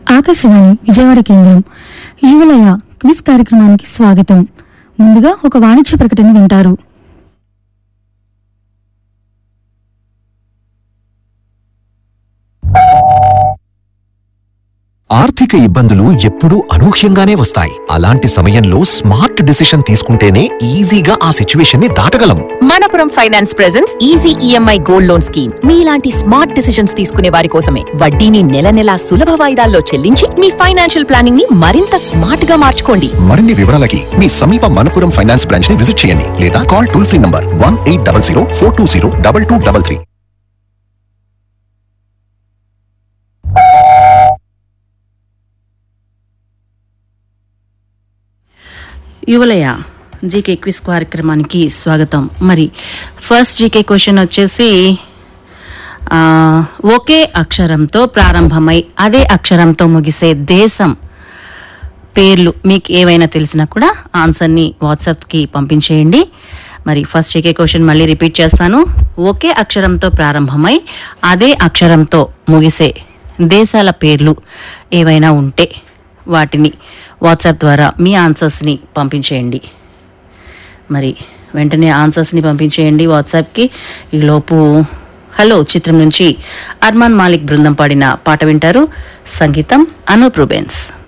ఆకాశవాణి విజయవాడ కేంద్రం యువలయ క్విజ్ కార్యక్రమానికి స్వాగతం ముందుగా ఒక వాణిజ్య ప్రకటన వింటారు ఆర్థిక ఇబ్బందులు ఎప్పుడూ అనూహ్యంగానే వస్తాయి అలాంటి సమయంలో స్మార్ట్ డిసిషన్ తీసుకుంటేనే ఈజీగా ఆ సిచ్యువేషన్ ని దాటగలం Manappuram finance presence easy EMI gold loan scheme మీలాంటి స్మార్ట్ డిసిషన్స్ తీసుకునే వారి కోసమే వడ్డీని నెల నెలా సులభ వాయిదాల్లో చెల్లించి మీ ఫైనాన్షియల్ ప్లానింగ్ ని మరింత స్మార్ట్ గా మార్చుకోండి మరిన్ని వివరాలకి మీ సమీప మనపురం ఫైనాన్స్ బ్రాంచ్ ని విజిట్ చేయండి లేదా call toll free number one eight double zero four two zero double two double three Yuvalaya GK quiz కార్యక్రమానికి స్వాగతం మరి ఫస్ట్ జీకే క్వశ్చన్ వచ్చేసి ఆ, ఒకే అక్షరంతో ప్రారంభమై అదే అక్షరంతో ముగిసే దేశం పేర్లు మీకు ఏవైనా తెలిసినా కూడా ఆన్సర్ని వాట్సాప్కి పంపించేయండి మరి ఫస్ట్ జీకే క్వశ్చన్ మళ్ళీ రిపీట్ చేస్తాను ఒకే అక్షరంతో ప్రారంభమై అదే అక్షరంతో ముగిసే దేశాల పేర్లు ఏవైనా ఉంటే వాటిని వాట్సాప్ ద్వారా మీ ఆన్సర్స్ని పంపించేయండి మరి వెంటనే ఆన్సర్స్ని పంపించేయండి వాట్సాప్కి ఈలోపు హలో చిత్రం నుంచి అర్మాన్ మాలిక్ బృందం పాడిన పాట వింటారు సంగీతం అనూప్ రూబెన్స్